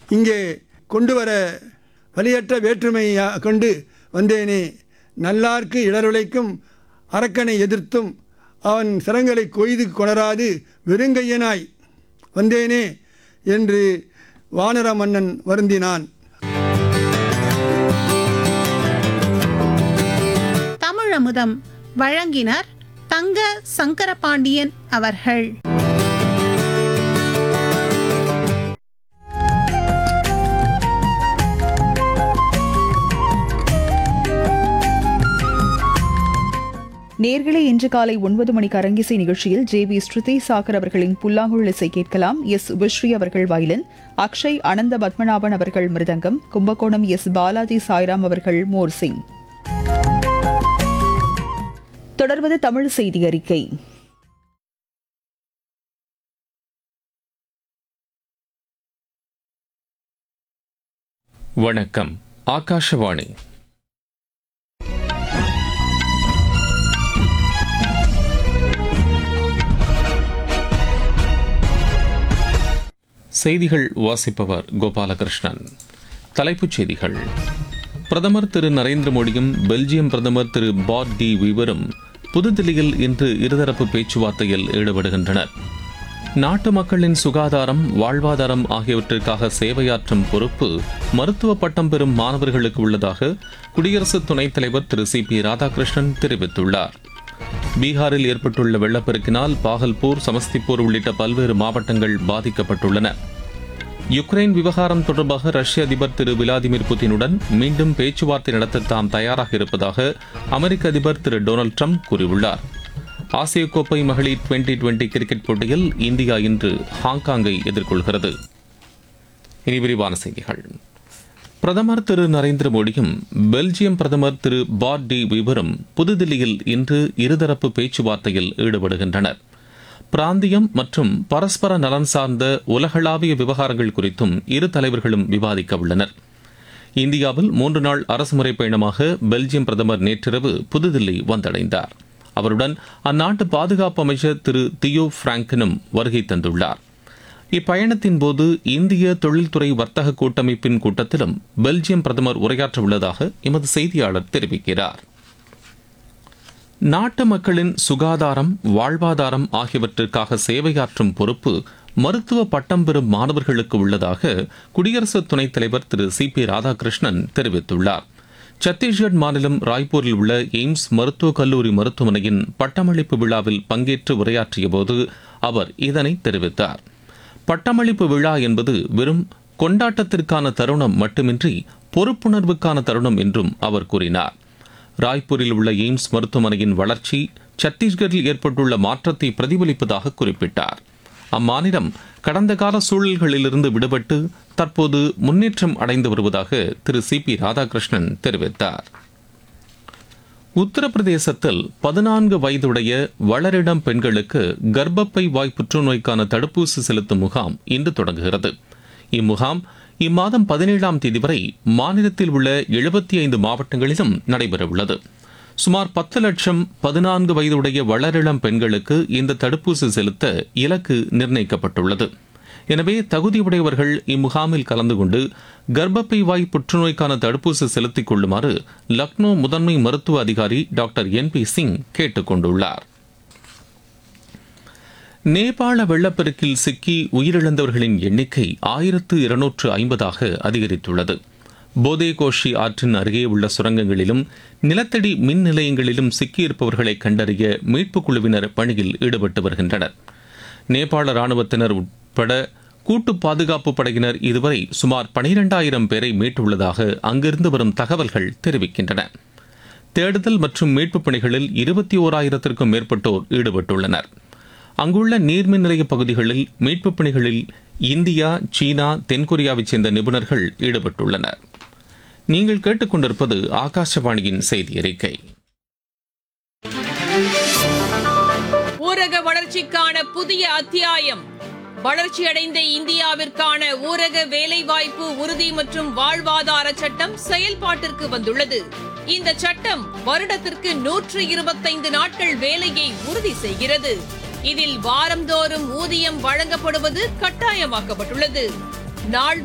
இங்கே கொண்டு வர வலியற்ற வேற்றுமையை கொண்டு வந்தேனே நல்லார்க்கு இடருளைக்கும் அரக்கனை எதிர்த்தும் அவன் சிரங்களை கொய்து கொணராது வெறுங்கையனாய் வந்தேனே என்று வானர மன்னன் வருந்தினான் தமிழமுதம் வழங்கினர் தங்க சங்கரபாண்டியன் அவர்கள் நேர்களே இன்று காலை ஒன்பது மணிக்கு அரங்கிசை நிகழ்ச்சியில் ஜே வி ஸ்ருதி சாகர் அவர்களின் புல்லாங்குழல் இசை கேட்கலாம் எஸ் உபஸ்ரீ அவர்கள் வயலின் அக்ஷய் அனந்த பத்மநாபன் அவர்கள் மிருதங்கம் கும்பகோணம் எஸ் பாலாஜி சாய்ராம் அவர்கள் மோர்சிங் தொடர்வது தமிழ் செய்தி அறிக்கை வணக்கம் ஆகாஷவாணி செய்திகள் வாசிப்பவர் கோபாலகிருஷ்ணன் தலைப்புச் செய்திகள் பிரதமர் திரு நரேந்திர மோடியும் பெல்ஜியம் பிரதமர் திரு பாட் டி வீவரும் புதுதில்லியில் இன்று இருதரப்பு பேச்சுவார்த்தையில் ஈடுபடுகின்றனர் நாட்டு மக்களின் சுகாதாரம் வாழ்வாதாரம் ஆகியவற்றிற்காக சேவையாற்றும் பொறுப்பு மருத்துவ பட்டம் பெறும் மாணவர்களுக்கு உள்ளதாக குடியரசு துணைத் தலைவர் திரு சி பி ராதாகிருஷ்ணன் தெரிவித்துள்ளார் பீகாரில் ஏற்பட்டுள்ள வெள்ளப்பெருக்கினால் பாகல்பூர் சமஸ்திபூர் உள்ளிட்ட பல்வேறு மாவட்டங்கள் பாதிக்கப்பட்டுள்ளன யுக்ரைன் விவகாரம் தொடர்பாக ரஷ்ய அதிபர் திரு விளாடிமிர் புதினுடன் மீண்டும் பேச்சுவார்த்தை நடத்த தாம் தயாராக இருப்பதாக அமெரிக்க அதிபர் திரு டொனால்டு ட்ரம்ப் கூறியுள்ளார் ஆசிய கோப்பை மகளிர் டுவெண்டி டுவெண்டி கிரிக்கெட் போட்டியில் இந்தியா இன்று ஹாங்காங்கை எதிர்கொள்கிறது இனி விரிவான செய்திகள் பிரதமர் திரு நரேந்திர மோடியும் பெல்ஜியம் பிரதமர் திரு பாட் டி விவரும் புதுதில்லியில் இன்று இருதரப்பு பேச்சுவார்த்தையில் ஈடுபடுகின்றனர் பிராந்தியம் மற்றும் பரஸ்பர நலன் சார்ந்த உலகளாவிய விவகாரங்கள் குறித்தும் இரு தலைவர்களும் விவாதிக்க உள்ளனர் இந்தியாவில் மூன்று நாள் அரசுமுறை பயணமாக பெல்ஜியம் பிரதமர் நேற்றிரவு புதுதில்லி வந்தடைந்தார் அவருடன் அந்நாட்டு பாதுகாப்பு அமைச்சர் திரு தியோ பிராங்கனும் வருகை தந்துள்ளார் இப்பயணத்தின் போது இந்திய தொழில்துறை வர்த்தக கூட்டமைப்பின் கூட்டத்திலும் பெல்ஜியம் பிரதமர் உரையாற்ற உள்ளதாக எமது செய்தியாளர் தெரிவிக்கிறார் நாட்டு மக்களின் சுகாதாரம் வாழ்வாதாரம் ஆகியவற்றிற்காக சேவையாற்றும் பொறுப்பு மருத்துவ பட்டம் பெறும் மாணவர்களுக்கு உள்ளதாக குடியரசு துணைத் தலைவர் திரு சி பி ராதாகிருஷ்ணன் தெரிவித்துள்ளார் சத்தீஸ்கட் மாநிலம் ராய்ப்பூரில் உள்ள எய்ம்ஸ் மருத்துவக் கல்லூரி மருத்துவமனையின் பட்டமளிப்பு விழாவில் பங்கேற்று உரையாற்றிய போது அவர் இதனை தெரிவித்தார் பட்டமளிப்பு விழா என்பது வெறும் கொண்டாட்டத்திற்கான தருணம் மட்டுமின்றி பொறுப்புணர்வுக்கான தருணம் என்றும் அவர் கூறினார் ராய்ப்பூரில் உள்ள எய்ம்ஸ் மருத்துவமனையின் வளர்ச்சி சத்தீஸ்கரில் ஏற்பட்டுள்ள மாற்றத்தை பிரதிபலிப்பதாக குறிப்பிட்டார் அம்மாநிலம் கடந்த கால சூழல்களிலிருந்து விடுபட்டு தற்போது முன்னேற்றம் அடைந்து வருவதாக திரு சி பி ராதாகிருஷ்ணன் தெரிவித்தார் உத்தரப்பிரதேசத்தில் பதினான்கு வயதுடைய வளரிடம் பெண்களுக்கு கர்ப்பப்பை வாய் புற்றுநோய்க்கான தடுப்பூசி செலுத்தும் முகாம் இன்று தொடங்குகிறது இம்முகாம் இம்மாதம் பதினேழாம் தேதி வரை மாநிலத்தில் உள்ள எழுபத்தி ஐந்து மாவட்டங்களிலும் நடைபெறவுள்ளது சுமார் பத்து லட்சம் பதினான்கு வயதுடைய வளரிளம் பெண்களுக்கு இந்த தடுப்பூசி செலுத்த இலக்கு நிர்ணயிக்கப்பட்டுள்ளது எனவே தகுதியுடையவர்கள் இம்முகாமில் கலந்து கொண்டு கர்ப்பப்பை வாய் புற்றுநோய்க்கான தடுப்பூசி செலுத்திக் கொள்ளுமாறு லக்னோ முதன்மை மருத்துவ அதிகாரி டாக்டர் என் பி சிங் கேட்டுக் கொண்டுள்ளார் நேபாள வெள்ளப்பெருக்கில் சிக்கி உயிரிழந்தவர்களின் எண்ணிக்கை ஆயிரத்து இருநூற்று ஐம்பதாக அதிகரித்துள்ளது போதே கோஷி ஆற்றின் அருகே உள்ள சுரங்கங்களிலும் நிலத்தடி மின் நிலையங்களிலும் சிக்கியிருப்பவர்களை கண்டறிய மீட்புக் குழுவினர் பணியில் ஈடுபட்டு வருகின்றனர் நேபாள ராணுவத்தினர் உட்பட கூட்டு பாதுகாப்பு படையினர் இதுவரை சுமார் பனிரெண்டாயிரம் பேரை மீட்டுள்ளதாக அங்கிருந்து வரும் தகவல்கள் தெரிவிக்கின்றன தேடுதல் மற்றும் மீட்புப் பணிகளில் இருபத்தி ஓராயிரத்திற்கும் மேற்பட்டோர் ஈடுபட்டுள்ளனர் அங்குள்ள நீர்மின் நிலைய பகுதிகளில் மீட்புப் பணிகளில் இந்தியா சீனா தென்கொரியாவைச் சேர்ந்த நிபுணர்கள் ஈடுபட்டுள்ளனர் நீங்கள் கேட்டுக்கொண்டிருப்பது ஆகாஷவாணியின் செய்தி அறிக்கை ஊரக வளர்ச்சிக்கான புதிய அத்தியாயம் வளர்ச்சியடைந்த இந்தியாவிற்கான ஊரக வேலைவாய்ப்பு உறுதி மற்றும் வாழ்வாதார சட்டம் செயல்பாட்டிற்கு வந்துள்ளது இந்த சட்டம் வருடத்திற்கு நூற்று இருபத்தைந்து நாட்கள் வேலையை உறுதி செய்கிறது இதில் வாரந்தோறும் ஊதியம் வழங்கப்படுவது கட்டாயமாக்கப்பட்டுள்ளது நாள்